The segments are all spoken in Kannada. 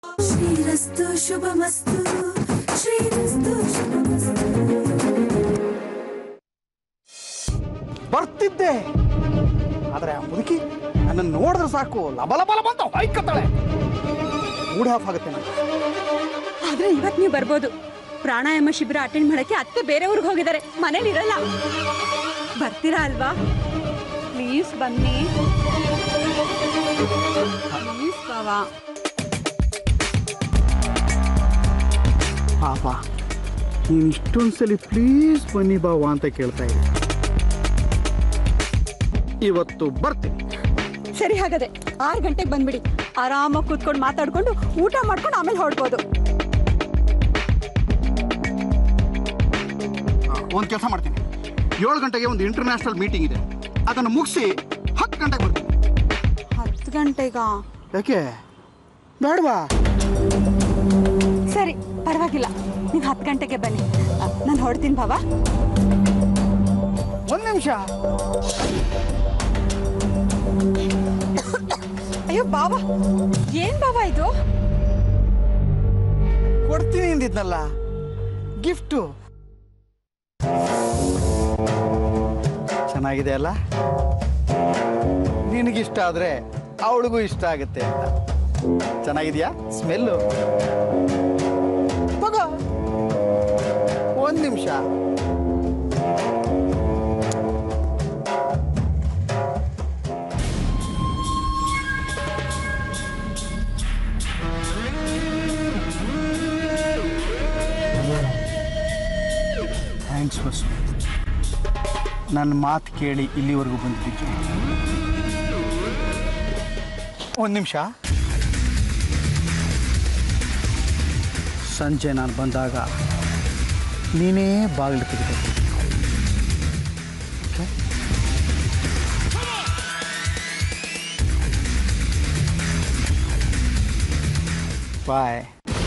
ಶ್ರೀರಸ್ತು ಶುಭಮಸ್ತು ಶ್ರೀರಸ್ತು ಶುಭಮಸ್ತು ಬರ್ತಿದ್ದೆ ಆದ್ರೆ ಆ ಮುದುಕಿ ನನ್ನನ್ನು ನೋಡಿದ್ರೆ ಸಾಕು ಲಬಲ ಬಲ ಬಂತ ಹೊಯ್ಕತ್ತಾಳೆ ಮೂಡ್ ಆಫ್ ಆಗುತ್ತೆ ನನಗೆ ಆದ್ರೆ ಇವತ್ ನೀವು ಬರ್ಬೋದು ಪ್ರಾಣಾಯಾಮ ಶಿಬಿರ ಅಟೆಂಡ್ ಮಾಡಕ್ಕೆ ಅತ್ತೆ ಬೇರೆ ಊರಿಗೆ ಹೋಗಿದ್ದಾರೆ ಮನೇಲಿ ಇರಲ್ಲ ಬರ್ತೀರಾ ಅಲ್ವಾ ಪ್ಲೀಸ್ ಬನ್ನಿ ಪ್ಲೀಸ್ ಬಾವಾ ಪಾಪ ನೀನು ಇಷ್ಟೊಂದು ಸಲ ಪ್ಲೀಸ್ ಬನ್ನಿ ಬಾವ ಅಂತ ಕೇಳ್ತಾ ಇದ್ದೆ ಇವತ್ತು ಬರ್ತೀನಿ ಸರಿ ಹಾಗಾದ್ರೆ ಆರು ಗಂಟೆಗೆ ಬಂದ್ಬಿಡಿ ಆರಾಮಾಗಿ ಕೂತ್ಕೊಂಡು ಮಾತಾಡ್ಕೊಂಡು ಊಟ ಮಾಡ್ಕೊಂಡು ಆಮೇಲೆ ಹೊರಡ್ಬೋದು ಒಂದು ಕೆಲಸ ಮಾಡ್ತೀನಿ ಏಳು ಗಂಟೆಗೆ ಒಂದು ಇಂಟರ್ನ್ಯಾಷನಲ್ ಮೀಟಿಂಗ್ ಇದೆ ಅದನ್ನು ಮುಗಿಸಿ ಹತ್ತು ಗಂಟೆಗೆ ಬರ್ತೀನಿ ಹತ್ತು ಗಂಟೆಗಾ ಯಾಕೆ ಬೇಡವಾ ಸರಿ ಪರವಾಗಿಲ್ಲ ನೀವು ಹತ್ತು ಗಂಟೆಗೆ ಬನ್ನಿ ನಾನು ಹೊರಡ್ತೀನಿ ಬಾವಾ ಒಂದು ನಿಮಿಷ ಅಯ್ಯೋ ಬಾವಾ ಏನ್ ಬಾವಾ ಇದು ಕೊಡ್ತೀನಿ ಅಂದಿದ್ನಲ್ಲ ಗಿಫ್ಟು ಚೆನ್ನಾಗಿದೆ ಅಲ್ಲ ನಿನಗಿಷ್ಟ ಆದ್ರೆ ಅವಳಿಗೂ ಇಷ್ಟ ಆಗುತ್ತೆ ಅಂತ ಚೆನ್ನಾಗಿದ್ಯಾ ಸ್ಮೆಲ್ಲು ತಗೋ ಒಂದು ನಿಮಿಷ ಥ್ಯಾಂಕ್ಸ್ ಬಸ್ಸು ನನ್ನ ಮಾತು ಕೇಳಿ ಇಲ್ಲಿವರೆಗೂ ಬಂದಿದ್ದಕ್ಕೆ ಒಂದು ನಿಮಿಷ ಸಂಜೆ ನಾನು ಬಂದಾಗ ನೀನೇ ಬಾಗಿಲು ತೆಗಿಬೇಕು ಓಕೆ ಬಾಯ್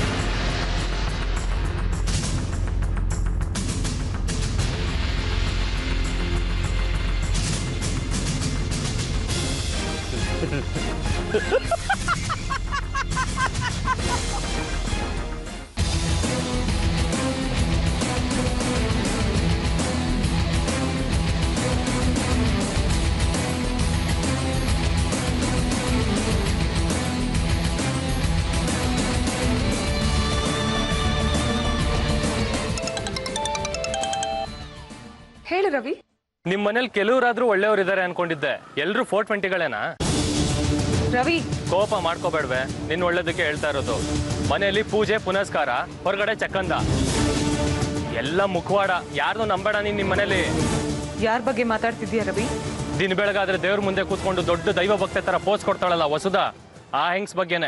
ಹೇಳು ರವಿ ನಿಮ್ ಮನೇಲಿ ಕೆಲವರಾದ್ರೂ ಒಳ್ಳೆಯವ್ರಿದ್ದಾರೆ ಅನ್ಕೊಂಡಿದ್ದೆ ಎಲ್ರು ಫೋರ್ ಟ್ವೆಂಟಿಗಳೇನಾ ರವಿ ಕೋಪ ಮಾಡ್ಕೋಬೇಡ್ವೆ ನಿನ್ ಒಳ್ಳೇದಕ್ಕೆ ಹೇಳ್ತಾ ಇರೋದು ಮನೆಯಲ್ಲಿ ಪೂಜೆ ಪುನಸ್ಕಾರ ಹೊರಗಡೆ ಚಕ್ಕಂದ ಎಲ್ಲ ಮುಖವಾಡ ಯಾರ್ದು ನಂಬೇಡ ನೀನ್ ನಿಮ್ ಮನೇಲಿ ಯಾರ ಬಗ್ಗೆ ಮಾತಾಡ್ತಿದ್ಯಾ ರವಿ ದಿನ ಬೆಳಗಾದ್ರೆ ದೇವ್ರ ಮುಂದೆ ಕೂತ್ಕೊಂಡು ದೊಡ್ಡ ದೈವ ಭಕ್ತೆ ತರ ಪೋಸ್ ಕೊಡ್ತಾಳಲ್ಲ ವಸುದ ಆ ಹೆಂಗ್ಸ್ ಬಗ್ಗೆನೆ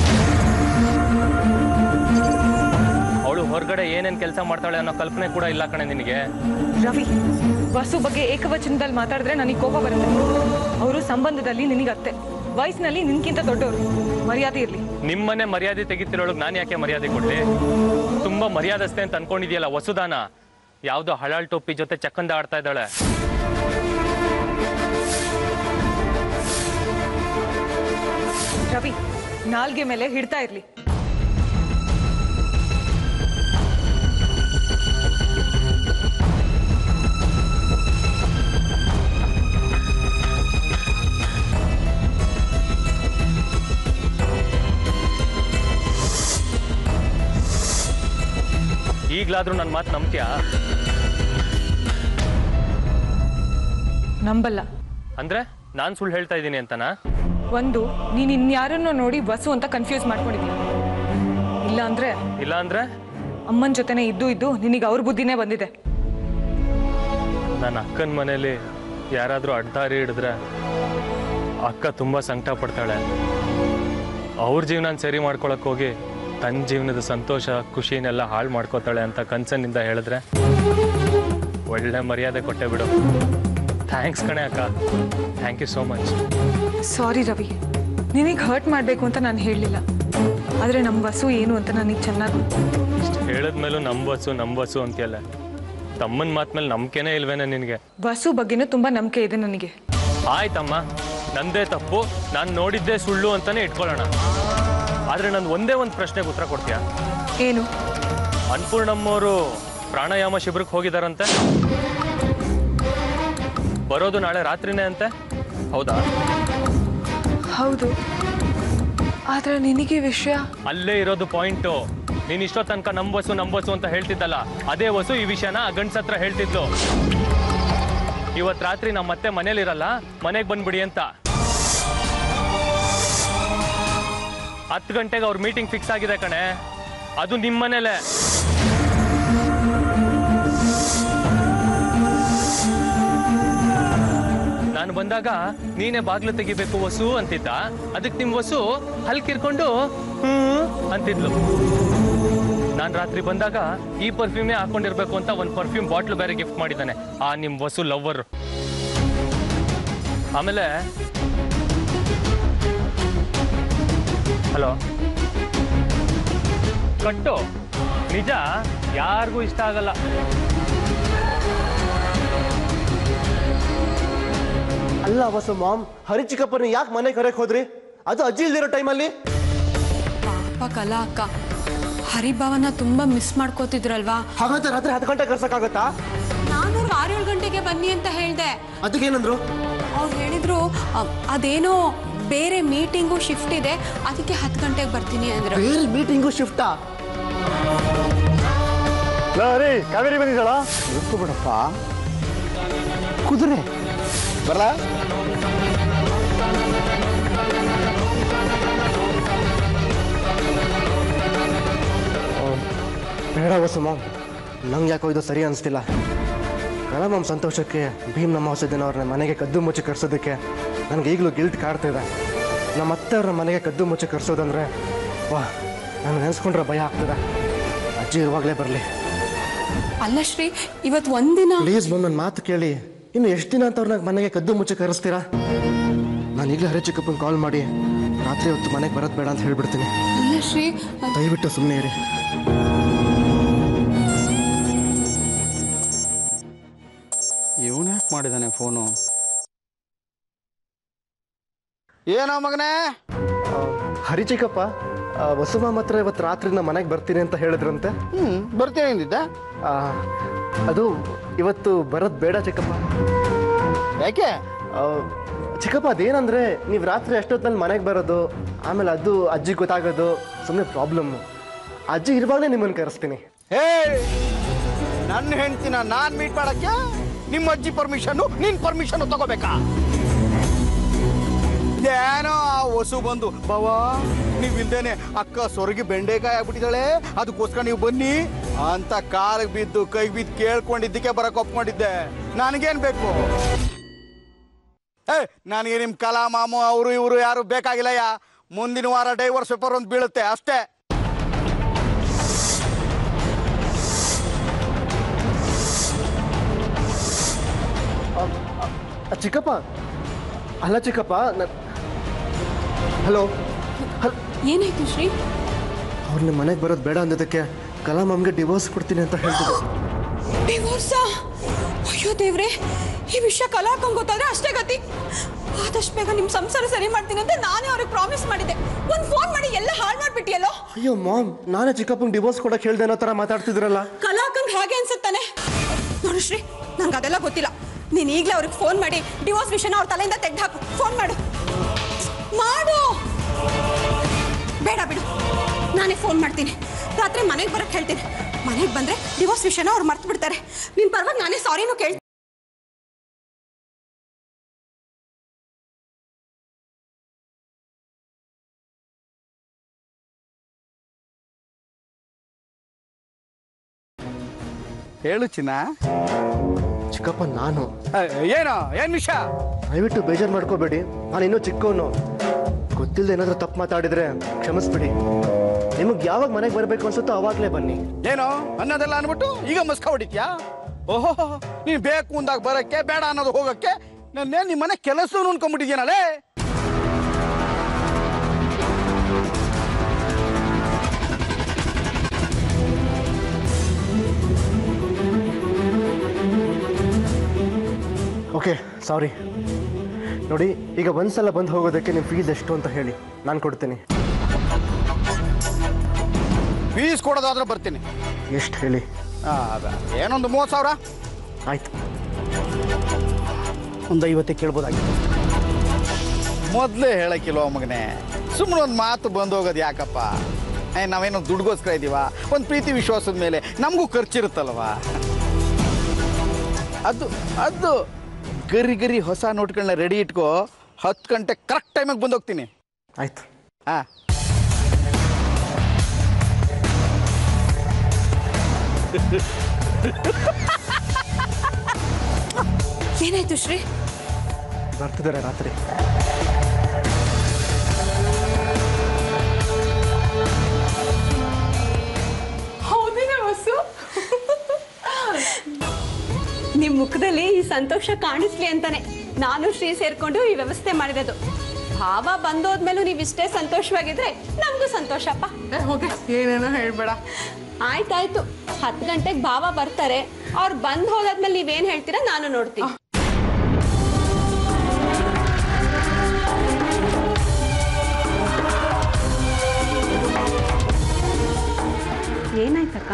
ಅವಳು ಹೊರಗಡೆ ಏನೇನ್ ಕೆಲಸ ಮಾಡ್ತಾಳೆ ಅನ್ನೋ ಕಲ್ಪನೆ ಕೂಡ ಇಲ್ಲ ಕಣೆ ನಿನಗೆ ರವಿ ವಸು ಬಗ್ಗೆ ಏಕವಚನದಲ್ಲಿ ಮಾತಾಡಿದ್ರೆ ನನಗೆ ಕೋಪ ಬರುತ್ತೆ ಅವರು ಸಂಬಂಧದಲ್ಲಿ ನಿನಗೆ ಅತ್ತೆ ವಯಸ್ಸಿನಲ್ಲಿ ನಿನ್ಕಿಂತ ದೊಡ್ಡವರು ಮರ್ಯಾದೆ ಇರ್ಲಿ ನಿಮ್ಮನೆ ಮರ್ಯಾದೆ ತೆಗಿತಿರೋಳಗ್ ನಾನು ಯಾಕೆ ಮರ್ಯಾದೆ ಕೊಡ್ಲಿ ತುಂಬಾ ಮರ್ಯಾದಸ್ತೆ ಅಂತ ಅನ್ಕೊಂಡಿದ್ಯಲ್ಲ ವಸುದಾನ ಯಾವ್ದೋ ಹಳಾಳ್ ಟೋಪಿ ಜೊತೆ ಚಕ್ಕಂದ ಆಡ್ತಾ ಇದ್ದಾಳೆ ರವಿ ನಾಲ್ಗೆ ಮೇಲೆ ಹಿಡ್ತಾ ಇರ್ಲಿ ಈಗ್ಲಾದ್ರೂ ನನ್ನ ಮಾತು ನಂಬ್ತೀಯಾ ನಂಬಲ್ಲ ಅಂದ್ರೆ ನಾನ್ ಸುಳ್ಳು ಹೇಳ್ತಾ ಇದ್ದೀನಿ ಅಂತನಾ ಒಂದು ನೀನ್ ಇನ್ಯಾರನ್ನೋ ನೋಡಿ ವಸು ಅಂತ ಕನ್ಫ್ಯೂಸ್ ಮಾಡ್ಕೊಂಡಿದ್ಯ ಇಲ್ಲ ಅಂದ್ರೆ ಇಲ್ಲ ಅಂದ್ರೆ ಅಮ್ಮನ ಜೊತೆನೆ ಇದ್ದು ಇದ್ದು ನಿನಗೆ ಅವ್ರ ಬುದ್ಧಿನೇ ಬಂದಿದೆ ನನ್ನ ಅಕ್ಕನ ಮನೇಲಿ ಯಾರಾದ್ರೂ ಅಡ್ಡಾರಿ ಹಿಡಿದ್ರೆ ಅಕ್ಕ ತುಂಬಾ ಸಂಕಟ ಪಡ್ತಾಳೆ ಅವ್ರ ಜೀವನ ಸರಿ ಮಾಡ್ಕೊಳಕ್ ಹೋಗಿ ತನ್ನ ಜೀವನದ ಸಂತೋಷ ಖುಷಿನೆಲ್ಲ ಹಾಳು ಮಾಡ್ಕೋತಾಳೆ ಅಂತ ಕನ್ಸನ್ನಿಂದ ಹೇಳಿದ್ರೆ ಒಳ್ಳೆ ಮರ್ಯಾದೆ ಕೊಟ್ಟೆ ಬಿಡು ಥ್ಯಾಂಕ್ಸ್ ಕಣೆ ಅಕ್ಕ thank you so much sorry Ravi ನಿನಗೆ ಹರ್ಟ್ ಮಾಡಬೇಕು ಅಂತ ನಾನು ಹೇಳಲಿಲ್ಲ ಆದರೆ ನಮ್ಮ ವಸು ಏನು ಅಂತ ನನಗೆ ಚೆನ್ನಾಗಿ ಗೊತ್ತು ಹೇಳಿದ್ಮೇಲೂ ನಂಬಸ್ಸು ನಂಬಸ್ಸು ಅಂತೀಯಲ್ಲ ತಮ್ಮನ ಮಾತ್ ಮೇಲೆ ನಂಬಿಕೆನೇ ಇಲ್ವೇನೆ ನಿನಗೆ ವಸು ಬಗ್ಗೆನೂ ತುಂಬ ನಂಬಿಕೆ ಇದೆ ನನಗೆ ಆಯ್ತಮ್ಮ ನಂದೇ ತಪ್ಪು ನಾನು ನೋಡಿದ್ದೇ ಸುಳ್ಳು ಅಂತಾನೆ ಇಟ್ಕೊಳ್ಳೋಣ ಆದ್ರೆ ನಾನು ಒಂದೇ ಒಂದು ಪ್ರಶ್ನೆಗೆ ಉತ್ತರ ಕೊಡ್ತೀಯಾ ಏನು ಅನ್ಪೂರ್ಣಮ್ಮವರು ಪ್ರಾಣಾಯಾಮ ಶಿಬಿರಕ್ಕೆ ಹೋಗಿದಾರಂತೆ ಬರೋದು ನಾಳೆ ರಾತ್ರಿನೇ ಅಂತೆ ಹೌದಾ ಹೌದು ಆದ್ರೆ ನಿನಗೆ ವಿಷಯ ಅಲ್ಲೇ ಇರೋದು ಪಾಯಿಂಟು ನೀನ್ ಇಷ್ಟೋ ತನಕ ನಂಬಸು ನಂಬಸು ಅಂತ ಹೇಳ್ತಿದ್ದಲ್ಲ ಅದೇ ವಸು ಈ ವಿಷಯನ ಆ ಗಂಡ್ಸ್ ಹತ್ರ ಹೇಳ್ತಿದ್ಲು ಇವತ್ ರಾತ್ರಿ ನಮ್ಮ ಮತ್ತೆ ಮನೇಲಿರಲ್ಲ ಮನೆಗೆ ಬಂದ್ಬಿಡಿ ಅಂತ ಹತ್ತು ಗಂಟೆಗೆ ಅವ್ರ ಮೀಟಿಂಗ್ ಫಿಕ್ಸ್ ಆಗಿದೆ ಕಣೆ ಅದು ನಿಮ್ಮ ಮನೇಲೆ ನಾನು ಬಂದಾಗ ನೀನೇ ಬಾಗ್ಲು ತೆಗಿಬೇಕು ವಸು ಅಂತಿದ್ದ ಅದಕ್ಕೆ ನಿಮ್ ವಸು ಹಲ್ಕಿರ್ಕೊಂಡು ಹ್ಮ್ ಅಂತಿದ್ಲು ನಾನ್ ರಾತ್ರಿ ಬಂದಾಗ ಈ ಪರ್ಫ್ಯೂಮ್ನೇ ಹಾಕೊಂಡಿರ್ಬೇಕು ಅಂತ ಒಂದ್ ಪರ್ಫ್ಯೂಮ್ ಬಾಟ್ಲ್ ಬೇರೆ ಗಿಫ್ಟ್ ಮಾಡಿದ್ದಾನೆ ಆ ನಿಮ್ ವಸು ಲವ್ವರ್ ಆಮೇಲೆ ಹಲೋ ಕಟ್ಟು ನಿಜ ಯಾರಿಗೂ ಇಷ್ಟ ಆಗಲ್ಲ ಅಲ್ಲ ಬಸ್ ಮಾಮ್ ಹರಿ ಚಿಕ್ಕಪ್ಪನ ಯಾಕೆ ಮನೆ ಕರೆಕ್ ಹೋದ್ರಿ ಅದು ಅಜ್ಜಿ ಇಲ್ದಿರೋ ಟೈಮಲ್ಲಿ ಪಾಪ ಕಲಾ ಅಕ್ಕ ಹರಿಭವನ ತುಂಬಾ ಮಿಸ್ ಮಾಡ್ಕೋತಿದ್ರಲ್ವಾ ಹಾಗಂತ ರಾತ್ರಿ ಹತ್ತು ಗಂಟೆ ಕರ್ಸಕ್ಕಾಗತ್ತಾ ನಾನು ಆರೇಳು ಗಂಟೆಗೆ ಬನ್ನಿ ಅಂತ ಹೇಳ್ದೆ ಅದಕ್ಕೇನಂದ್ರು ಅವ್ರು ಹೇಳಿದ್ರು ಅ- ಅದೇನೋ ಬೇರೆ ಮೀಟಿಂಗು ಶಿಫ್ಟ್ ಇದೆ ಅದಕ್ಕೆ ಹತ್ತು ಗಂಟೆಗೆ ಬರ್ತೀನಿ ಅಂದ್ರು ಬೇರೆ ಮೀಟಿಂಗು ಶಿಫ್ಟಾ ರೀ ಕಾವೇರಿ ಬಂದಿದ್ದಾಳ ಬಿಡಪ್ಪ ಕುದುರೆ ಬರಲ ಬೇಡ ಬಸ್ ಮಾಮ್ ನಂಗೆ ಯಾಕೋ ಇದು ಸರಿ ಅನಿಸ್ತಿಲ್ಲ ಕಲ ಮಾಮ್ ಸಂತೋಷಕ್ಕೆ ಭೀಮ್ ನಮ್ಮ ಹೊಸ ದಿನ ಅವ್ರನ್ನ ಮನೆಗೆ ಕದ್ದು ಮುಚ್ಚಿ ಕರ್ಸೋದಕ್ಕೆ ನನಗೆ ಈಗಲೂ ಗಿಲ್ಟ್ ಕಾಡ್ತಿದೆ ನಮ್ಮ ಅತ್ತೆ ಅವ್ರನ್ನ ಮನೆಗೆ ಕದ್ದು ಮುಚ್ಚಿ ಕರ್ಸೋದಂದ್ರೆ ವಾ ನಾನು ನೆನೆಸ್ಕೊಂಡ್ರೆ ಭಯ ಆಗ್ತದೆ ಅಜ್ಜಿ ಇರುವಾಗಲೇ ಬರಲಿ ಅಲ್ಲ ಶ್ರೀ ಇವತ್ತು ಒಂದಿನ ಪ್ಲೀಸ್ ಬಂದು ನನ್ನ ಮಾತು ಕೇಳಿ ಇನ್ನು ಎಷ್ಟು ದಿನ ಅಂತ ಅವ್ರನ್ನ ಮನೆಗೆ ಕದ್ದು ಮುಚ್ಚಿ ಕರೆಸ್ತೀರಾ ನಾನು ಈಗಲೇ ಹರಿ ಚಿಕ್ಕಪ್ಪನ ಕಾಲ್ ಮಾಡಿ ರಾತ್ರಿ ಹೊತ್ತು ಮನೆಗೆ ಬರೋದು ಬೇಡ ಅಂತ ಹೇಳ್ಬಿಡ್ತೀನಿ ಅಲ್ಲ ಶ್ರೀ ಅದ್- ದಯವಿಟ್ಟು ಸುಮ್ಮನೆ ಇರಿ ಇವನು ಯಾಕೆ ಮಾಡಿದಾನೆ ಫೋನು ಏನೋ ಮಗನೇ ಹರಿ ಚಿಕ್ಕಪ್ಪ ಆ, ವಸುಮ ಮಾತ್ರ ಇವತ್ತು ರಾತ್ರಿ ನಮ್ಮ ಮನೆಗೆ ಬರ್ತೀನಿ ಅಂತ ಹೇಳಿದ್ರಂತೆ ಹ್ಞೂ ಬರ್ತೀನಿ ಅಂದಿದ್ದೆ ಆ, ಅದು ಇವತ್ತು ಬರೋದು ಬೇಡ ಚಿಕ್ಕಪ್ಪ ಯಾಕೆ ಆ, ಚಿಕ್ಕಪ್ಪ ಅದೇನಂದ್ರೆ ನೀವು ರಾತ್ರಿ ಎಷ್ಟೊತ್ತಲ್ಲಿ ಮನೆಗೆ ಬರೋದು ಆಮೇಲೆ ಅದು ಅಜ್ಜಿ ಗೊತ್ತಾಗೋದು ಸುಮ್ಮನೆ ಪ್ರಾಬ್ಲಮ್ಮು ಅಜ್ಜಿ ಇರುವಾಗಲೇ ನಿಮ್ಮನ್ನು ಕರೆಸ್ತೀನಿ ಹೇ ನನ್ನ ಹೆಂಡ್ತಿನ ನಾನ್ ಮೀಟ್ ಮಾಡಕ್ಕೆ ನಿಮ್ಮ ಅಜ್ಜಿ ಪರ್ಮಿಷನ್ ನಿನ್ ಪರ್ಮಿಷನ್ ತಗೋಬೇಕಾ ಏನೋ ಆ ಹೊಸು ಬಂದು ಬಾವಾ ನೀವಿಲ್ದೇನೆ ಅಕ್ಕ ಸೊರಗಿ ಬೆಂಡೆಕಾಯಿ ಆಗ್ಬಿಟ್ಟಿದ್ದಾಳೆ ಅದಕ್ಕೋಸ್ಕರ ನೀವು ಬನ್ನಿ ಅಂತ ಕಾಲಿಗೆ ಬಿದ್ದು ಕೈಗೆ ಬಿದ್ದು ಕೇಳ್ಕೊಂಡಿದ್ದಕ್ಕೆ ಬರಕ್ ಒಪ್ಕೊಂಡಿದ್ದೆ ನನಗೇನ್ ಬೇಕು ಏ ನನಗೆ ನಿಮ್ ಕಲಾ ಮಾಮು ಅವರು ಇವರು ಯಾರು ಬೇಕಾಗಿಲ್ಲಯ್ಯ ಮುಂದಿನ ವಾರ ಡೈವರ್ಸ್ ಪೇಪರ್ ಒಂದು ಬೀಳುತ್ತೆ ಅಷ್ಟೇ ಆ, ಚಿಕ್ಕಪ್ಪ ಅಲ್ಲ ಚಿಕ್ಕಪ್ಪ ಹಲೋ ಹಲ್ ಏನಾಯ್ತು ಶ್ರೀ ಅವ್ರು ನಿಮ್ಮ ಮನೆಗೆ ಬರೋದು ಬೇಡ ಅಂದಿದ್ದಕ್ಕೆ ಕಲಾಂ ಅಮ್ಗೆ ಡಿವೋರ್ಸ್ ಕೊಡ್ತೀನಿ ಅಂತ ಹೇಳ್ತಿದ್ರು ಡಿವೋರ್ಸಾ ಅಯ್ಯೋ ದೇವ್ರೆ ಈ ವಿಷಯ ಕಲಾಕಂಗ್ ಗೊತ್ತಾದ್ರೆ ಅಷ್ಟೇ ಗತಿ ಆದಷ್ಟು ಬೇಗ ನಿಮ್ ಸಂಸಾರ ಸರಿ ಮಾಡ್ತೀನಿ ಅಂತ ನಾನೇ ಅವ್ರಿಗೆ ಪ್ರಾಮಿಸ್ ಮಾಡಿದ್ದೆ ಒಂದ್ ಫೋನ್ ಮಾಡಿ ಎಲ್ಲ ಹಾಳು ಮಾಡ್ಬಿಟ್ಟಿಯಲ್ಲೋ ಅಯ್ಯೋ ಮಾಮ್ ನಾನೇ ಚಿಕ್ಕಪ್ಪಂಗೆ ಡಿವೋರ್ಸ್ ಕೊಡಕ್ಕೆ ಹೇಳ್ದೆ ಅನ್ನೋ ಥರ ಮಾತಾಡ್ತಿದ್ರಲ್ಲ ಕಲಾಕಂಗ್ ಹಾಗೆ ಅನ್ಸುತ್ತಾನೆ ನೋಡು ಶ್ರೀ ನಂಗೆ ಅದೆಲ್ಲ ಗೊತ್ತಿಲ್ಲ ನೀನ್ ಈಗಲೇ ಅವ್ರಿಗೆ ಫೋನ್ ಮಾಡಿ ಡಿವೋರ್ಸ್ ವಿಷಯನ ಅವ್ರ ತಲೆಯಿಂದ ತೆಗ್ದು ಹಾಕು ಫೋನ್ ಮಾಡು ಮಾಡು ಬೇಡ ಬಿಡು ನಾನೇ ಫೋನ್ ಮಾಡ್ತೀನಿ ರಾತ್ರಿ ಮನೆಗೆ ಬರಕ್ಕೆ ಹೇಳ್ತೀನಿ ಮನೆಗೆ ಬಂದ್ರೆ ಡಿವೋರ್ಸ್ ವಿಷಯನ ಅವ್ರು ಮರ್ತು ಬಿಡ್ತಾರೆ ನಿನ್ ಪರವಾಗಿ ನಾನೇ ಸಾರಿನೂ ಕೇಳ್ತೀನಿ ಹೇಳು ಚಿನ್ನ ಚಿಕ್ಕಪ್ಪ ನಾನು ಏ, ಏನು ಏನ್ ವಿಷಯ ದಯವಿಟ್ಟು ಬೇಜಾರು ಮಾಡ್ಕೋಬೇಡಿ ನಾನು ಇನ್ನೂ ಚಿಕ್ಕವನು ಗೊತ್ತಿಲ್ಲದೆ ಏನಾದರೂ ತಪ್ಪು ಮಾತಾಡಿದ್ರೆ ಕ್ಷಮಿಸ್ಬಿಡಿ ನಿಮಗೆ ಯಾವಾಗ ಮನೆಗೆ ಬರಬೇಕು ಅನ್ಸುತ್ತೋ ಅವಾಗಲೇ ಬನ್ನಿ ಏನು ಅನ್ನೋದೆಲ್ಲ ಅನ್ಬಿಟ್ಟು ಈಗ ಮಸ್ಕ ಹೊಡಿತ್ಯಾ ಓಹೋ ನೀನ್ ಬೇಕು ಅಂದಾಗ ಬರಕ್ಕೆ ಬೇಡ ಅನ್ನೋದು ಹೋಗಕ್ಕೆ ನನ್ನೇ ನಿಮ್ಮ ಮನೆ ಕೆಲಸ ಅನ್ಕೊಂಡ್ಬಿಟ್ಟಿದ್ಯಾನಲ್ಲೇ ಓಕೆ ಸಾರಿ ನೋಡಿ ಈಗ ಒಂದ್ಸಲ ಬಂದು ಹೋಗೋದಕ್ಕೆ ನಿಮ್ಮ ಫೀಸ್ ಎಷ್ಟು ಅಂತ ಹೇಳಿ ನಾನು ಕೊಡ್ತೀನಿ ಫೀಸ್ ಕೊಡೋದಾದ್ರೆ ಬರ್ತೀನಿ ಎಷ್ಟು ಹೇಳಿ ಆ, ಅದ ಏನೊಂದು ಮೂವತ್ತು ಸಾವಿರ ಆಯ್ತು ಒಂದು ಐವತ್ತೇ ಕೇಳ್ಬೋದಾಗಿತ್ತು ಮೊದಲೇ ಹೇಳಕ್ಕಿಲ್ವ ಮಗನೇ ಸುಮ್ಮನೆ ಒಂದು ಮಾತು ಬಂದು ಹೋಗೋದು ಯಾಕಪ್ಪ ಏ ನಾವೇನೋ ದುಡ್ಗೋಸ್ಕರ ಇದ್ದೀವ ಒಂದು ಪ್ರೀತಿ ವಿಶ್ವಾಸದ ಮೇಲೆ ನಮಗೂ ಖರ್ಚಿರುತ್ತಲ್ವ ಅದು ಅದು ಗರಿ ಗರಿ ಹೊಸ ನೋಟ್ಗಳನ್ನ ರೆಡಿ ಇಟ್ಕೋ ಹತ್ತು ಗಂಟೆ ಕರೆಕ್ಟ್ ಟೈಮಿಗೆ ಬಂದು ಹೋಗ್ತೀನಿ ಆಯ್ತು ಹಾಂ ಏನಾಯ್ತು ಶ್ರೀ ಬರ್ತಿದ್ದಾರೆ ರಾತ್ರಿ ಹೌದೇನೆ ವಸು ನಿಮ್ ಮುಖದಲ್ಲಿ ಈ ಸಂತೋಷ ಕಾಣಿಸ್ಲಿ ಅಂತಾನೆ ನಾನು ಶ್ರೀ ಸೇರ್ಕೊಂಡು ಈ ವ್ಯವಸ್ಥೆ ಮಾಡಿರೋದು ಭಾವ ಬಂದೋದ್ಮೇಲೂ ನೀವು ಇಷ್ಟೇ ಸಂತೋಷವಾಗಿದ್ರೆ ನಮಗೂ ಸಂತೋಷಪ್ಪ ಹೋಗಿ ಏನೇನೋ ಹೇಳ್ಬೇಡ ಆಯ್ತಾಯ್ತು ಹತ್ತು ಗಂಟೆಗೆ ಭಾವ ಬರ್ತಾರೆ ಅವ್ರು ಬಂದ್ ಹೋದಾದ್ಮೇಲೆ ನೀವೇನ್ ಹೇಳ್ತೀರಾ ನಾನು ನೋಡ್ತೀನಿ ಏನಾಯ್ತಕ್ಕ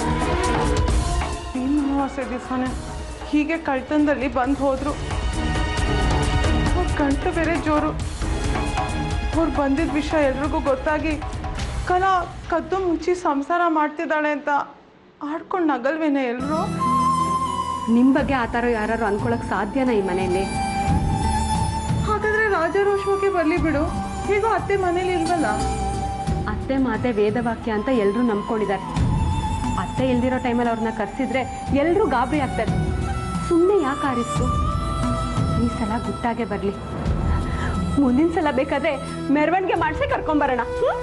ಭೀಮ್ ಅಮಾವಾಸ್ಯೆ ದಿವಸನೇ ಹೀಗೆ ಕಳ್ತನದಲ್ಲಿ ಬಂದು ಹೋದ್ರು ಅವ್ರ ಗಂಟು ಬೇರೆ ಜೋರು ಅವ್ರು ಬಂದಿದ್ದ ವಿಷಯ ಎಲ್ರಿಗೂ ಗೊತ್ತಾಗಿ ಕಲಾ ಕದ್ದು ಮುಚ್ಚಿ ಸಂಸಾರ ಮಾಡ್ತಿದ್ದಾಳೆ ಅಂತ ಆಡ್ಕೊಂಡು ನಗಲ್ವೇನೆ ಎಲ್ಲರೂ ನಿಮ್ ಬಗ್ಗೆ ಆ ಥರ ಯಾರು ಅನ್ಕೊಳಕ್ ಸಾಧ್ಯನಾ ಈ ಮನೆಯಲ್ಲಿ ಹಾಗಾದ್ರೆ ರಾಜಾರೋಷವಾಗಿ ಬರಲಿ ಬಿಡು ಹೇಗೋ ಅತ್ತೆ ಮನೇಲಿ ಇಲ್ವಲ್ಲ ಅತ್ತೆ ಮಾತೆ ವೇದವಾಕ್ಯ ಅಂತ ಎಲ್ಲರೂ ನಂಬ್ಕೊಂಡಿದ್ದಾರೆ ಅತ್ತೆ ಇಲ್ದಿರೋ ಟೈಮಲ್ಲಿ ಅವ್ರನ್ನ ಕರ್ಸಿದ್ರೆ ಎಲ್ಲರೂ ಗಾಬರಿ ಆಗ್ತಾರೆ ಸುಮ್ಮನೆ ಯಾಕೆ ಆರಿಸ್ತು ಈ ಸಲ ಗುಟ್ಟಾಗೆ ಬರಲಿ ಮುಂದಿನ ಸಲ ಬೇಕಾದ್ರೆ ಮೆರವಣಿಗೆ ಮಾಡಿಸಿ ಕರ್ಕೊಂಬರೋಣ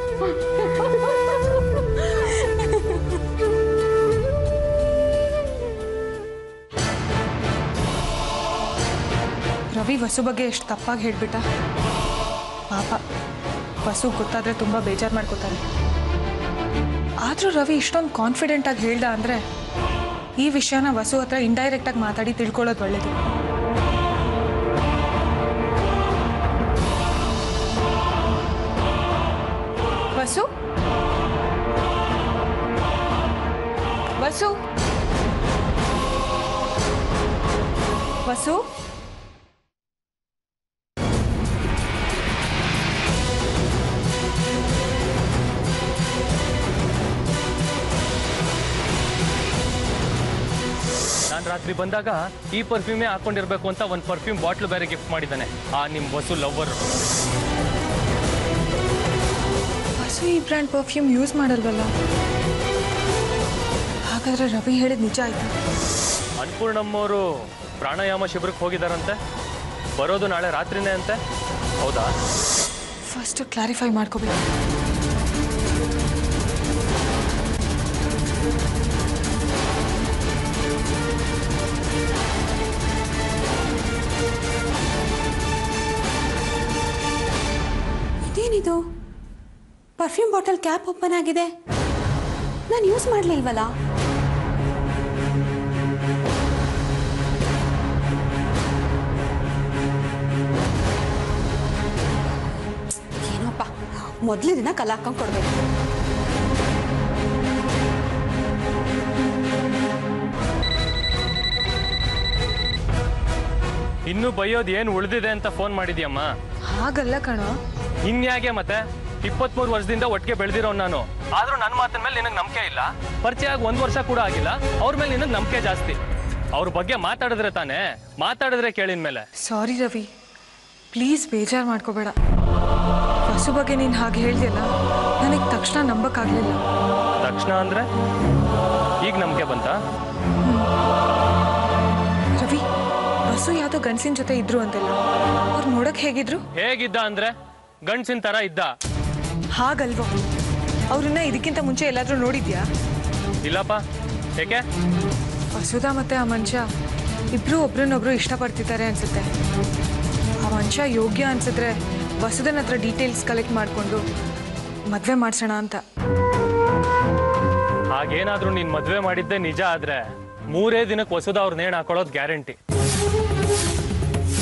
ರವಿ ವಸು ಬಗ್ಗೆ ಎಷ್ಟು ತಪ್ಪಾಗಿ ಹೇಳ್ಬಿಟ್ಟ ಪಾಪ ವಸು ಗೊತ್ತಾದ್ರೆ ತುಂಬ ಬೇಜಾರು ಮಾಡ್ಕೋತಾರೆ ಆದರೂ ರವಿ ಇಷ್ಟೊಂದು ಕಾನ್ಫಿಡೆಂಟ್ ಆಗಿ ಹೇಳ್ದ ಅಂದರೆ ಈ ವಿಷಯನ ವಸು ಹತ್ರ ಇಂಡೈರೆಕ್ಟಾಗಿ ಮಾತಾಡಿ ತಿಳ್ಕೊಳ್ಳೋದು ಒಳ್ಳೇದು ವಸು ವಸು ವಸು ನಾನು ರಾತ್ರಿ ಬಂದಾಗ ಈ ಪರ್ಫ್ಯೂಮೇ ಹಾಕೊಂಡಿರ್ಬೇಕು ಅಂತ ಒಂದು ಪರ್ಫ್ಯೂಮ್ ಬಾಟ್ಲ್ ಬೇರೆ ಗಿಫ್ಟ್ ಮಾಡಿದ್ದಾನೆ ಆ ನಿಮ್ಮ ವಸು ಲವ್ವರ್ ವಸು ಈ ಬ್ರ್ಯಾಂಡ್ ಪರ್ಫ್ಯೂಮ್ ಯೂಸ್ ಮಾಡಲ್ವಲ್ಲ ಹಾಗಾದ್ರೆ ರವಿ ಹೇಳಿದ ನಿಜ ಆಯ್ತು ಅನ್ಪೂರ್ಣಮ್ಮವರು ಪ್ರಾಣಾಯಾಮ ಶಿಬಿರಕ್ಕೆ ಹೋಗಿದಾರಂತೆ ಬರೋದು ನಾಳೆ ರಾತ್ರಿನೇ ಅಂತೆ ಹೌದಾ ಫಸ್ಟ್ ಕ್ಲಾರಿಫೈ ಮಾಡ್ಕೋಬೇಕು ಇದೇನಿದು ಪರ್ಫ್ಯೂಮ್ ಬಾಟಲ್ ಕ್ಯಾಪ್ ಓಪನ್ ಆಗಿದೆ ನಾನು ಯೂಸ್ ಮಾಡಲಿಲ್ವಲ್ಲ ಏನೋಪ್ಪ ಮೊದಲೇ ದಿನ ಕಲ್ಲ ಹಾಕೊಂಡು ಕೊಡ್ಬೇಕು ಇನ್ನೂ ಬೈಯೋದು ಏನು ಉಳಿದಿದೆ ಅಂತ ಫೋನ್ ಮಾಡಿದ್ಯಮ್ಮ ಹಾಗಲ್ಲ ಕಣೋ ಇನ್ಯಾಗೆ ಮತ್ತೆ ಇಪ್ಪತ್ಮೂರು ವರ್ಷದಿಂದ ಒಟ್ಟಿಗೆ ಬೆಳೆದಿರೋ ನಾನು ಆದ್ರೂ ನನ್ನ ಮಾತಿನ ಮೇಲೆ ನಿನಗೆ ನಂಬಿಕೆ ಇಲ್ಲ ಪರಿಚಯ ಆಗಿ ಒಂದು ವರ್ಷ ಕೂಡ ಆಗಿಲ್ಲ ಅವ್ರ ಮೇಲೆ ನಿನಗೆ ನಂಬಿಕೆ ಜಾಸ್ತಿ ಅವ್ರ ಬಗ್ಗೆ ಮಾತಾಡಿದ್ರೆ ತಾನೇ ಮಾತಾಡಿದ್ರೆ ಕೇಳಿನ ಮೇಲೆ ಸಾರಿ ರವಿ ಪ್ಲೀಸ್ ಬೇಜಾರು ಮಾಡ್ಕೋಬೇಡ ವಸು ಬಗ್ಗೆ ನೀನು ಹಾಗೆ ಹೇಳ್ದಿಲ್ಲ ನನಗೆ ತಕ್ಷಣ ನಂಬಕ್ಕಾಗಲಿಲ್ಲ ತಕ್ಷಣ ಅಂದ್ರೆ ಈಗ ನಂಬಿಕೆ ಬಂತಾ ರವಿ ವಸು ಯಾವುದೋ ಗಂಡಸಿನ ಜೊತೆ ಇದ್ರು ಅಂತೆಲ್ಲ ಅವ್ರು ನೋಡಕ್ ಹೇಗಿದ್ರು ಹೇಗಿದ್ದ ಅಂದ್ರೆ ಗಂಡ್ಸಿನ ತರ ಇದ್ದ ಹಾಗಲ್ವೋ ಅವ್ರನ್ನ ಇದಕ್ಕಿಂತ ಮುಂಚೆ ಎಲ್ಲಾದ್ರೂ ನೋಡಿದ್ಯಾ ಇಲ್ಲಪ್ಪ ಏಕೆ ವಸುಧಾ ಮತ್ತೆ ಆ ಮನುಷ್ಯ ಇಬ್ರು ಒಬ್ರನ್ನೊಬ್ರು ಇಷ್ಟಪಡ್ತಿದ್ದಾರೆ ಅನ್ಸುತ್ತೆ ಆ ಮನುಷ್ಯ ಯೋಗ್ಯ ಅನ್ಸಿದ್ರೆ ವಸುಧನ ಹತ್ರ ಡೀಟೇಲ್ಸ್ ಕಲೆಕ್ಟ್ ಮಾಡಿಕೊಂಡು ಮದುವೆ ಮಾಡ್ಸೋಣ ಅಂತ ಹಾಗೇನಾದ್ರೂ ನೀನ್ ಮದ್ವೆ ಮಾಡಿದ್ದೆ ನಿಜ ಆದ್ರೆ ಮೂರೇ ದಿನಕ್ಕೆ ಹೊಸದ ಅವ್ರ ನೇಣು ಹಾಕೊಳ್ಳೋದು ಗ್ಯಾರಂಟಿ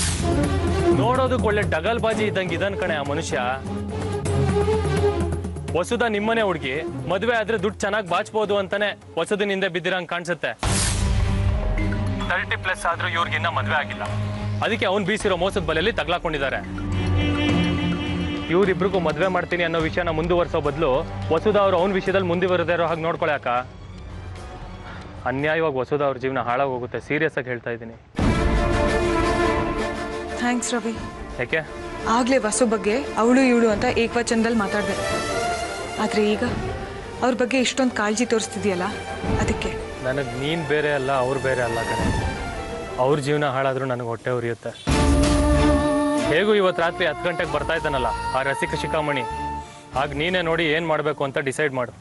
ನೋಡೋದಕ್ಕೆ ಒಳ್ಳೆ ಡಗಲ್ ಬಾಜಿ ಇದ್ದಂಗೆ ಇದನ್ ಕಣೆ ಆ ಮನುಷ್ಯ ವಸುದ ನಿಮ್ಮನೆ ಹುಡುಗಿ ಮದುವೆ ಆದ್ರೆ ದುಡ್ಡು ಚೆನ್ನಾಗಿ ಬಾಚ್ಬೋದು ಅಂತಾನೆ ವಸುದಿನ ಹಿಂದೆ ಬಿದ್ದಿರಂಗ್ ಕಾಣಿಸುತ್ತೆ ತರ್ಟಿ ಪ್ಲಸ್ ಆದ್ರೂ ಇವ್ರಿಗಿನ್ನ ಮದುವೆ ಆಗಿಲ್ಲ ಅದಕ್ಕೆ ಅವ್ನು ಬೀಸಿರೋ ಮೋಸದ ಬಲೆಯಲ್ಲಿ ತಗ್ಲಾಕೊಂಡಿದ್ದಾರೆ ಇವ್ರಿಬ್ರಿಗೂ ಮದುವೆ ಮಾಡ್ತೀನಿ ಅನ್ನೋ ವಿಷಯನ ಮುಂದುವರ್ಸೋ ಬದಲು ವಸುದ ಅವ್ರು ಅವ್ನ ವಿಷಯದಲ್ಲಿ ಮುಂದುವರೆದೇ ಇರೋ ಹಾಗೆ ನೋಡ್ಕೊಳಕ ಅನ್ಯಾಯವಾಗಿ ವಸುದ ಅವ್ರ ಜೀವನ ಹಾಳಾಗೋಗುತ್ತೆ ಸೀರಿಯಸ್ ಆಗಿ ಹೇಳ್ತಾ ಇದ್ದೀನಿ ಥ್ಯಾಂಕ್ಸ್ ರವಿ ಯಾಕೆ ಆಗಲೇ ವಸು ಬಗ್ಗೆ ಅವಳು ಇವಳು ಅಂತ ಏಕವಚನದಲ್ಲಿ ಮಾತಾಡಿದೆ ಆದರೆ ಈಗ ಅವ್ರ ಬಗ್ಗೆ ಇಷ್ಟೊಂದು ಕಾಳಜಿ ತೋರಿಸ್ತಿದ್ಯಲ್ಲ ಅದಕ್ಕೆ ನನಗೆ ನೀನು ಬೇರೆ ಅಲ್ಲ ಅವ್ರು ಬೇರೆ ಅಲ್ಲ ಕಣೆ ಅವ್ರ ಜೀವನ ಹಾಳಾದ್ರೂ ನನಗೆ ಹೊಟ್ಟೆ ಉರಿಯುತ್ತೆ ಹೇಗೂ ಇವತ್ತು ರಾತ್ರಿ ಹತ್ತು ಗಂಟೆಗೆ ಬರ್ತಾ ಇದ್ದಾನಲ್ಲ ಆ ರಸಿಕ ಶಿಖಾಮಣಿ ಆಗ ನೀನೇ ನೋಡಿ ಏನು ಮಾಡಬೇಕು ಅಂತ ಡಿಸೈಡ್ ಮಾಡು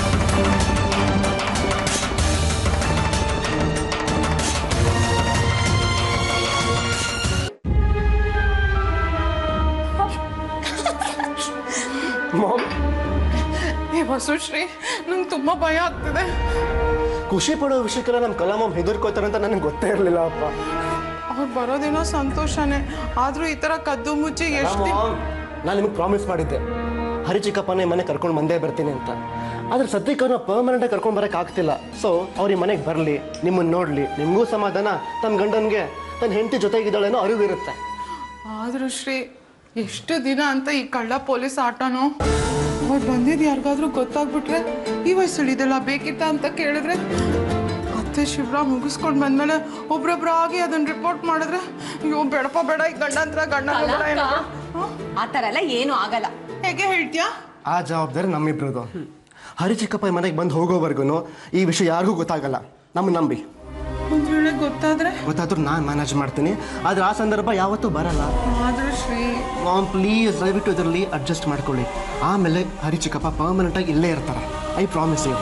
ಮಾಮ್ ಏ ವಸುಶ್ರೀ ನಂಗೆ ತುಂಬ ಭಯ ಆಗ್ತಿದೆ ಖುಷಿ ಪಡೋ ವಿಷಯಕ್ಕೆಲ್ಲ ನಮ್ಮ ಕಲಾ ಮಾಮ್ ಹೆದರ್ಕೋತಾರೆ ಅಂತ ನನಗೆ ಗೊತ್ತೇ ಇರಲಿಲ್ಲ ಅಪ್ಪ ಅವ್ರು ಬರೋದೇನೋ ಸಂತೋಷನೇ ಆದ್ರೂ ಈ ತರ ಕದ್ದು ಮುಚ್ಚಿ ಎಷ್ಟು ನಾನು ನಿಮಗೆ ಪ್ರಾಮಿಸ್ ಮಾಡಿದ್ದೆ ಹರಿ ಚಿಕ್ಕಪ್ಪನೇ ಮನೆ ಕರ್ಕೊಂಡು ಬಂದೇ ಬರ್ತೀನಿ ಅಂತ ಆದ್ರೆ ಸದ್ಯಕ್ಕೆ ಅವ್ರನ್ನ ಪರ್ಮನೆಂಟಾಗಿ ಕರ್ಕೊಂಡು ಬರಕ್ಕೆ ಆಗ್ತಿಲ್ಲ ಸೊ ಅವ್ರ ಈ ಮನೆಗೆ ಬರಲಿ ನಿಮ್ಮನ್ನು ನೋಡಲಿ ನಿಮಗೂ ಸಮಾಧಾನ ತನ್ನ ಗಂಡನಿಗೆ ತನ್ನ ಹೆಂಡತಿ ಜೊತೆಗಿದ್ದಾಳೇನೋ ಅರಿವಿರುತ್ತೆ ಆದ್ರೂ ಶ್ರೀ ಎಷ್ಟು ದಿನ ಅಂತ ಈ ಕಳ್ಳ ಪೊಲೀಸ್ ಆಟನೋ ಅವ್ರು ಬಂದಿದ್ದು ಯಾರಿಗಾದ್ರೂ ಗೊತ್ತಾಗ್ಬಿಟ್ರೆ ಈ ವಯಸ್ಸಲ್ಲಿ ಇದೆಲ್ಲ ಬೇಕಿತ್ತ ಅಂತ ಕೇಳಿದ್ರೆ ಅತ್ತೆ ಶಿವರ ಮುಗಿಸ್ಕೊಂಡು ಬಂದ್ಮೇಲೆ ಒಬ್ರೊಬ್ರಾಗಿ ಅದನ್ನ ರಿಪೋರ್ಟ್ ಮಾಡಿದ್ರೆ ಅಯ್ಯೋ ಬೇಡಪ್ಪ ಬೇಡ ಈ ಗಂಡಂತ್ರ ಗಂಡ ಬೇಡ ಏನಾದ್ರು. ಹ? ಆ ಥರ ಎಲ್ಲ ಏನೂ ಆಗಲ್ಲ ಹೇಗೆ ಹೇಳ್ತೀಯಾ ಆ ಜವಾಬ್ದಾರಿ ನಮ್ಮಿಬ್ರದು ಹರಿ ಚಿಕ್ಕಪ್ಪ ಈ ಮನೆಗೆ ಬಂದು ಹೋಗೋವರೆಗೂ ಈ ವಿಷಯ ಯಾರಿಗೂ ಗೊತ್ತಾಗಲ್ಲ ನಮ್ಮ ನಂಬಿ ಒಂದ್ ವೇಳೆ ಗೊತ್ತಾದ್ರೆ ಗೊತ್ತಾದ್ರೂ ನಾನು ಮ್ಯಾನೇಜ್ ಮಾಡ್ತೀನಿ ಆದ್ರೆ ಆ ಸಂದರ್ಭ ಯಾವತ್ತೂ ಬರಲ್ಲ ಆದ್ರೂ ಶ್ರೀ ಮಾಮ್ ಪ್ಲೀಸ್ ದಯವಿಟ್ಟು ಇದರಲ್ಲಿ ಅಡ್ಜಸ್ಟ್ ಮಾಡ್ಕೊಳ್ಳಿ ಆಮೇಲೆ ಹರಿ ಚಿಕ್ಕಪ್ಪ ಪರ್ಮನೆಂಟಾಗಿ ಇಲ್ಲೇ ಇರ್ತಾರೆ ಐ ಪ್ರಾಮಿಸ್ ಯು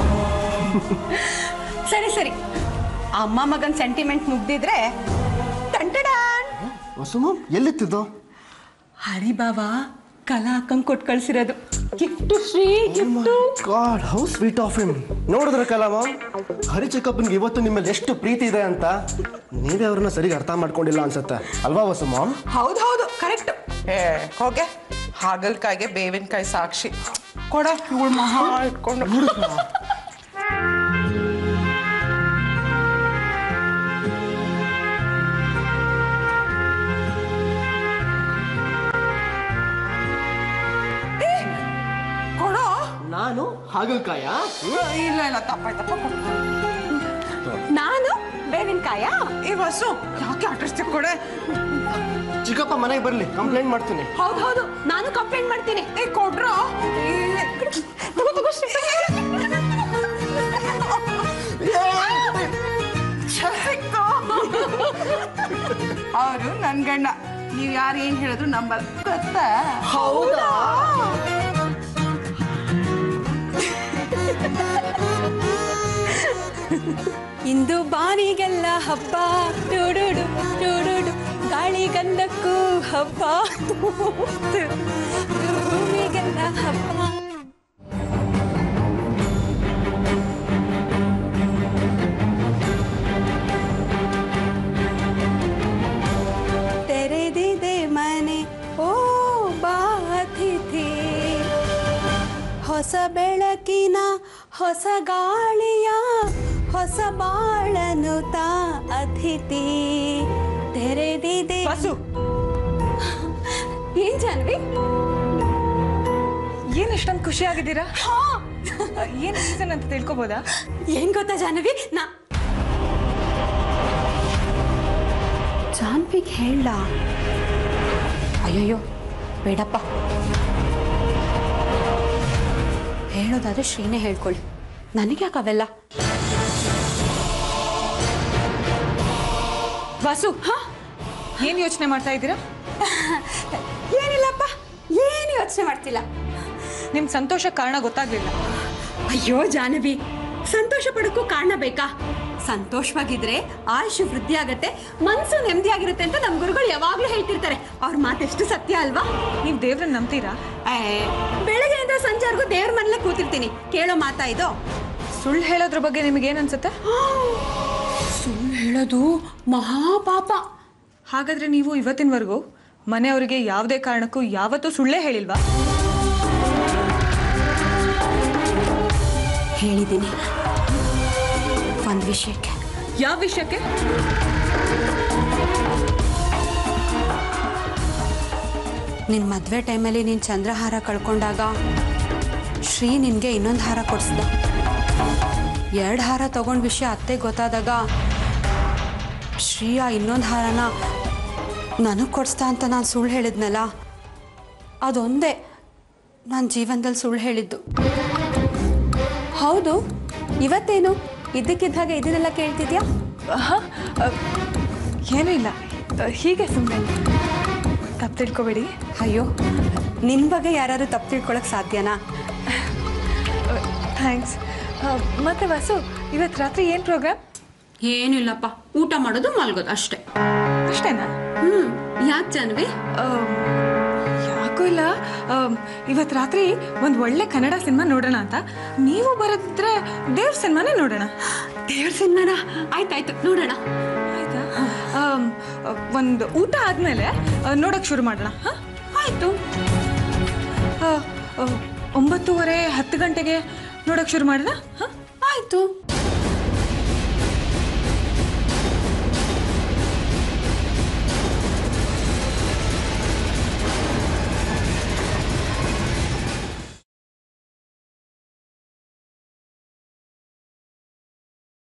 ಸರಿ ಸರಿ ಅಮ್ಮ ಮಗನ್ ಸೆಂಟಿಮೆಂಟ್ ಮುಗ್ದಿದ್ರೆ ಟಂಟಡಾನ್ ವಸುಮ ಎಲ್ಲಿತ್ತಿದ್ದು ಹರಿ ಬಾಬಾ ಕಲಾ ಅಕ್ಕಂಗ್ ಕೊಟ್ಟು ಕಳ್ಸಿರೋದು gift Shri god how sweet of him ನೋಡಿದ್ರ ಕಲಾಮ ಹರಿ ಚಿಕ್ಕಪ್ಪನಿಗೆ ಇವತ್ತು ನಿಮ್ಮಲ್ಲಿ ಎಷ್ಟು ಪ್ರೀತಿ ಇದೆ ಅಂತ ನೀವೇ ಅವ್ರನ್ನ ಸರಿಗೆ ಅರ್ಥ ಮಾಡ್ಕೊಂಡಿಲ್ಲ ಅನ್ಸುತ್ತೆ ಅಲ್ವಾ ವಸುಮ ಹೌದು ಹೌದು ಕರೆಕ್ಟ್ ಏ ಹೋಗೆ ಹಾಗಲ್ಕಾಯಿಗೆ ಬೇವಿನಕಾಯಿ ಸಾಕ್ಷಿ ಕೊಡ ಇವಳು ಮಹಾ ಇಟ್ಕೊಂಡು ಕೊಡೋ ನಾನು ಹಾಗಲ್ಕಾಯ ಇಲ್ಲ ಇಲ್ಲ ತಪ್ಪಾಯ್ತಪ್ಪ ಕೊಡು. ನಾನು ಬೇವಿನಕಾಯ ಏ ವಸು ಯಾಕೆ ಅಡ್ರೆಸ್ ಕೊಡೆ ಚಿಕ್ಕಪ್ಪ ಮನೆಗೆ ಬರಲಿ ಕಂಪ್ಲೇಂಟ್ ಮಾಡ್ತೀನಿ ಹೌದು ಹೌದು ನಾನು ಕಂಪ್ಲೇಂಟ್ ಮಾಡ್ತೀನಿ ಏ ಕೊಡ್ರೋ ತಗೋ ತಗೋ ಶ್ರೀ ಅವರು ನನ್ ಗಂಡ ನೀವ್ ಯಾರು ಏನ್ ಹೇಳಿದ್ರು ನಂಬಲ್ಲ ಗೊತ್ತಾ ಹೌದಾ ಇಂದು ಬಾನಿಗೆಲ್ಲ ಹಬ್ಬ ಟುಡುಡು ಟುಡುಡು ಗಾಳಿಗಂಧಕ್ಕೂ ಹಬ್ಬ ಭೂಮಿಗೆಲ್ಲ ಹಬ್ಬ ತೆರೆದಿದೆ ಮನೆ ಓ ಬಾತಿಥಿ ಹೊಸ ಬೆಳಕಿನ ಹೊಸ ಗಾಳಿಯ ಹೊಸ ಬಾಳನು ತಾ ಅತಿಥಿ ತೆರೆದಿದೆ ವಸು ಏನ್ ಜಾನ್ವಿ ಏನು ಇಷ್ಟೊಂದು ಖುಷಿ ಆಗಿದ್ದೀರಾ ಏನು ರೀಸನ್ ಅಂತ ತಿಳ್ಕೊಬೋದಾ ಏನ್ ಗೊತ್ತಾ ಜಾಹ್ನವಿ ನಾ ಜಾನ್ವಿಗ್ ಹೇಳ ಅಯ್ಯಯ್ಯೋ ಬೇಡಪ್ಪ ಹೇಳೋದಾದ್ರೆ ಶ್ರೀನೇ ಹೇಳ್ಕೊಳ್ಳಿ ನನಗ್ಯಾಕೆ ಅವೆಲ್ಲ ವಾಸು ಏನು ಯೋಚನೆ ಮಾಡ್ತಾ ಇದ್ದೀರಾ ಏನಿಲ್ಲಪ್ಪ ಏನು ಯೋಚನೆ ಮಾಡ್ತಿಲ್ಲ ನಿಮ್ಮ ಸಂತೋಷ ಕಾರಣ ಗೊತ್ತಾಗ್ಲಿಲ್ಲ ಅಯ್ಯೋ ಜಾನವಿ ಸಂತೋಷ ಪಡಕ್ಕೂ ಕಾರಣ ಬೇಕಾ ಸಂತೋಷವಾಗಿದ್ರೆ ಆಯುಷು ವೃದ್ಧಿ ಆಗತ್ತೆ ಮನ್ಸು ನೆಮ್ಮದಿ ಆಗಿರುತ್ತೆ ಅಂತ ನಮ್ಮ ಗುರುಗಳು ಯಾವಾಗ್ಲೂ ಹೇಳ್ತಿರ್ತಾರೆ ಅವ್ರ ಮಾತೆಷ್ಟು ಸತ್ಯ ಅಲ್ವಾ ನೀವು ದೇವ್ರನ್ನ ನಂಬ್ತೀರಾ ಏ, ಬೆಳಗ್ಗೆಯಿಂದ ಸಂಜೆವರೆಗೂ ದೇವ್ರ ಮನೇಲೆ ಕೂತಿರ್ತೀನಿ ಕೇಳೋ ಮಾತಾ ಇದು ಸುಳ್ಳು ಹೇಳೋದ್ರ ಬಗ್ಗೆ ನಿಮಗೆ ಏನು ಅನ್ಸುತ್ತೆ ಸುಳ್ಳು ಹೇಳೋದು ಮಹಾಪಾಪ ಹಾಗಾದ್ರೆ ನೀವು ಇವತ್ತಿನವರೆಗೂ ಮನೆಯವರಿಗೆ ಯಾವುದೇ ಕಾರಣಕ್ಕೂ ಯಾವತ್ತೂ ಸುಳ್ಳೇ ಹೇಳಿಲ್ವಾ ಹೇಳಿದ್ದೀನಿ ಒಂದು ವಿಷಯಕ್ಕೆ ಯಾವ ವಿಷಯಕ್ಕೆ ನಿನ್ನ ಮದುವೆ ಟೈಮಲ್ಲಿ ನೀನು ಚಂದ್ರಹಾರ ಕಳ್ಕೊಂಡಾಗ ಶ್ರೀ ನಿನಗೆ ಇನ್ನೊಂದು ಹಾರ ಕೊಡಿಸ್ದ ಎರಡು ಹಾರ ತಗೊಂಡ ವಿಷಯ ಅತ್ತೆ ಗೊತ್ತಾದಾಗ ಶ್ರೀ ಆ ಇನ್ನೊಂದು ಹಾರನ ನನಗೆ ಕೊಡಿಸ್ತಾ ಅಂತ ನಾನು ಸುಳ್ಳು ಹೇಳಿದ್ನಲ್ಲ ಅದೊಂದೇ ನನ್ನ ಜೀವನದಲ್ಲಿ ಸುಳ್ಳು ಹೇಳಿದ್ದು ಹೌದು ಇವತ್ತೇನು ಇದ್ದಕ್ಕಿದ್ದ ಹಾಗೆ ಇದನ್ನೆಲ್ಲ ಕೇಳ್ತಿದ್ಯಾ ಹಾಂ ಏನೂ ಇಲ್ಲ ಅ, ಹೀಗೆ ಸುಮ್ಮನೆ ತಪ್ಪು ತಿಳ್ಕೊಬೇಡಿ ಅಯ್ಯೋ ನಿನ್ನ ಬಗ್ಗೆ ಯಾರು ತಪ್ಪು ತಿಳ್ಕೊಳಕ್ಕೆ ಸಾಧ್ಯನಾ ಥ್ಯಾಂಕ್ಸ್ ಮತ್ತೆ ವಾಸು ಇವತ್ತು ರಾತ್ರಿ ಏನು ಪ್ರೋಗ್ರಾಮ್ ಏನಿಲ್ಲಪ್ಪ ಊಟ ಮಾಡೋದು ಮಲ್ಗೋದು ಅಷ್ಟೇ ಅಷ್ಟೇನಾ ಹ್ಞೂ ಯಾಕೆ ಜಾನ್ವಿ ಆಮ್, ಯಾಕೂ ಇಲ್ಲ ಇವತ್ತು ರಾತ್ರಿ ಒಂದು ಒಳ್ಳೆ ಕನ್ನಡ ಸಿನಿಮಾ ನೋಡೋಣ ಅಂತ ನೀವು ಬರೋದಿದ್ರೆ ದೇವ್ರ ಸಿನಿಮಾನೇ ನೋಡೋಣ ದೇವ್ರ ಸಿನಿಮಾನ ಆಯ್ತಾಯ್ತು ನೋಡೋಣ ಆಯ್ತಾ ಒಂದು ಊಟ ಆದಮೇಲೆ ನೋಡೋಕೆ ಶುರು ಮಾಡೋಣ ಹಾಂ ಆಯ್ತು ಒಂಬತ್ತುವರೆ ಹತ್ತು ಗಂಟೆಗೆ ನೋಡೋಕೆ ಶುರು ಮಾಡೋಣ ಹಾಂ ಆಯ್ತು